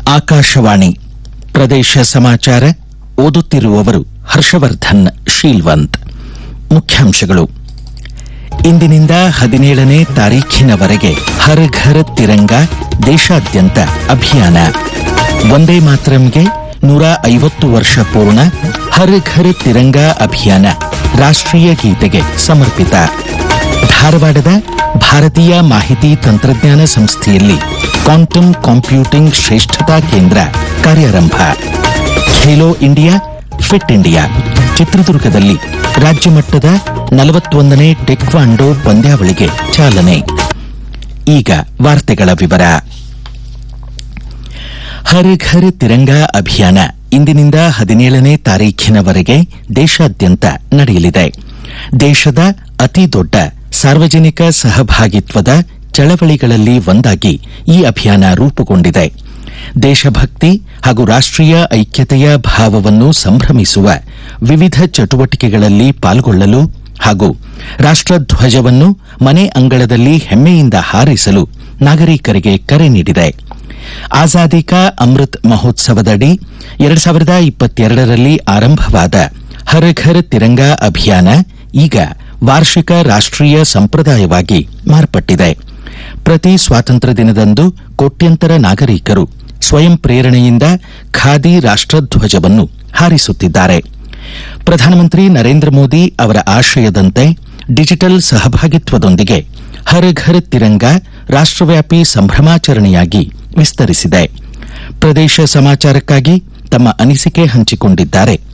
ಆಕಾಶವಾಣಿ ಪ್ರದೇಶ ಸಮಾಚಾರ ಓದುತ್ತಿರುವವರು ಹರ್ಷವರ್ಧನ್ ಶೀಲ್ವಂತ್ ಮುಖ್ಯಾಂಶಗಳು ಇಂದಿನಿಂದ ಹದಿನೇಳನೇ ತಾರೀಖಿನವರೆಗೆ ಹರ್ ಘರ್ ತಿರಂಗ ದೇಶಾದ್ಯಂತ ಅಭಿಯಾನ ಒಂದೇ ಮಾತರಂಗೆ ನೂರ ಐವತ್ತು ವರ್ಷ ಪೂರ್ಣ ಹರ್ ಘರ್ ತಿರಂಗ ಅಭಿಯಾನ ರಾಷ್ಟ್ರೀಯ ಗೀತೆಗೆ ಸಮರ್ಪಿತ ಧಾರವಾಡದ ಭಾರತೀಯ ಮಾಹಿತಿ ತಂತ್ರಜ್ಞಾನ ಸಂಸ್ಥೆಯಲ್ಲಿ ಕ್ವಾಂಟಮ್ ಕಂಪ್ಯೂಟಿಂಗ್ ಶ್ರೇಷ್ಠತಾ ಕೇಂದ್ರ ಕಾರ್ಯಾರಂಭ ಖೇಲೋ ಇಂಡಿಯಾ ಫಿಟ್ ಇಂಡಿಯಾ ಚಿತ್ರದುರ್ಗದಲ್ಲಿ ರಾಜ್ಯ ಮಟ್ಟದ ನಲವತ್ತೊಂದನೇ ಟೆಕ್ವಾಂಡೋ ಪಂದ್ಯಾವಳಿಗೆ ಚಾಲನೆ ಈಗ ವಾರ್ತೆಗಳ ವಿವರ ಹರ್ ಘರ್ ತಿರಂಗ ಅಭಿಯಾನ ಇಂದಿನಿಂದ ಹದಿನೇಳನೇ ತಾರೀಖಿನವರೆಗೆ ದೇಶಾದ್ಯಂತ ನಡೆಯಲಿದೆ ದೇಶದ ಅತಿ ದೊಡ್ಡ ಸಾರ್ವಜನಿಕ ಸಹಭಾಗಿತ್ವದ ಚಳವಳಿಗಳಲ್ಲಿ ಒಂದಾಗಿ ಈ ಅಭಿಯಾನ ರೂಪುಗೊಂಡಿದೆ ದೇಶಭಕ್ತಿ ಹಾಗೂ ರಾಷ್ಟ್ರೀಯ ಐಕ್ಯತೆಯ ಭಾವವನ್ನು ಸಂಭ್ರಮಿಸುವ ವಿವಿಧ ಚಟುವಟಿಕೆಗಳಲ್ಲಿ ಪಾಲ್ಗೊಳ್ಳಲು ಹಾಗೂ ರಾಷ್ಟ್ರಧ್ವಜವನ್ನು ಮನೆ ಅಂಗಳದಲ್ಲಿ ಹೆಮ್ಮೆಯಿಂದ ಹಾರಿಸಲು ನಾಗರಿಕರಿಗೆ ಕರೆ ನೀಡಿದೆ ಆಜಾದಿ ಕಾ ಅಮೃತ್ ಮಹೋತ್ಸವದಡಿ ಎರಡ್ ಸಾವಿರದ ಇಪ್ಪತ್ತೆರಡರಲ್ಲಿ ಆರಂಭವಾದ ಹರ್ ಘರ್ ತಿರಂಗ ಅಭಿಯಾನ ಈಗ ವಾರ್ಷಿಕ ರಾಷ್ಟ್ರೀಯ ಸಂಪ್ರದಾಯವಾಗಿ ಮಾರ್ಪಟ್ಟಿದೆ ಪ್ರತಿ ಸ್ವಾತಂತ್ರ್ಯ ದಿನದಂದು ಕೋಟ್ಯಂತರ ನಾಗರಿಕರು ಸ್ವಯಂ ಪ್ರೇರಣೆಯಿಂದ ಖಾದಿ ರಾಷ್ಟ್ರಧ್ವಜವನ್ನು ಹಾರಿಸುತ್ತಿದ್ದಾರೆ ಪ್ರಧಾನಮಂತ್ರಿ ನರೇಂದ್ರ ಮೋದಿ ಅವರ ಆಶಯದಂತೆ ಡಿಜಿಟಲ್ ಸಹಭಾಗಿತ್ವದೊಂದಿಗೆ ಹರ್ ಘರ್ ತಿರಂಗ ರಾಷ್ಟ್ರವ್ಯಾಪಿ ಸಂಭ್ರಮಾಚರಣೆಯಾಗಿ ವಿಸ್ತರಿಸಿದೆ ಪ್ರದೇಶ ಸಮಾಚಾರಕ್ಕಾಗಿ ತಮ್ಮ ಅನಿಸಿಕೆ ಹಂಚಿಕೊಂಡಿದ್ದಾರೆ